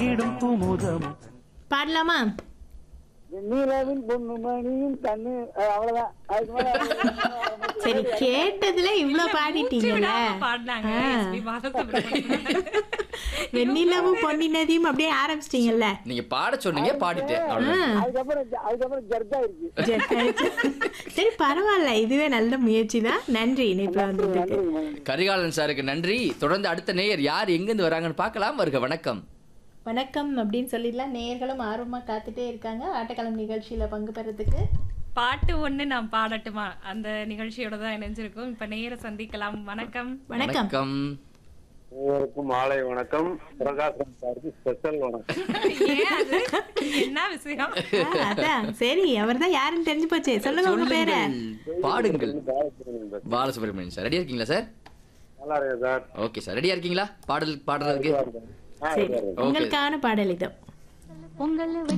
பொங்கிடும் குமுதமும் பாடலாமா நீலவின் பொண்ணு மணியும் கண்ணு அஹ் அவ்வளவுதான் அதுக்கு மேல சரி கேட்டதுல இவ்ளோ பாடிட்டீங்கல்ல பாடினாங்க ஆ. எஸ்பி பாலசுப்ரமணியன். வெண்ணிலவும் பொன்னி நதியும் அப்படியே ஆரம்பிச்சிட்டீங்கல்ல நீங்க பாட சொன்னீங்க பாடிட்டேன் அவ்வளவுதான். அதுக்கப்புறம் ஜ- அதுக்கப்புறம் ஜர்கா இருக்கு ஜெர்காயிடுச்சு. சரி பரவாயில்ல இதுவே நல்ல முயற்சி தான் நன்றி இணைப்புல வந்ததுக்கு கரிகாலன் சாருக்கு நன்றி தொடர்ந்து அடுத்த நேயர் யார் எங்கிருந்து வராங்கன்னு பார்க்கலாம் வருக வணக்கம் வணக்கம் அப்படின்னு சொல்லிடலாம் நேயர்களும் ஆர்வமா காத்துட்டே இருக்காங்க ஆட்டக்களம் நிகழ்ச்சியில பங்கு பெறதுக்கு பாட்டு ஒண்ணு நான் பாடட்டுமா அந்த நிகழ்ச்சியோட தான் இணைஞ்சிருக்கோம் இப்ப நேர சந்திக்கலாம் வணக்கம் வணக்கம் வணக்கம் அனைவருக்கும் மாலை வணக்கம் பிரகாசம் சாருக்கு ஸ்பெஷல் வணக்கம் ஏன் அது என்ன விஷயம் ஆ, அதான் சரி அவர்தான் யாருன்னு தெரிஞ்சு போச்சு சொல்லுங்க உங்க பேரை சொல்லுங்கள் பாடுங்கள் பாலசுப்ரமணியன் பேசுறேன். பாலசுப்ரமணியன் சார் ரெடியா இருக்கீங்களா சார் நல்லா இருக்கேன் சார் ஓகே சார் ரெடியா இருக்கீங்களா பாடல் பாடுறதுக்கு ஆ, சரி நல்லா இருக்கேன். உங்களுக்கான பாடல் இதோ பொங்கல்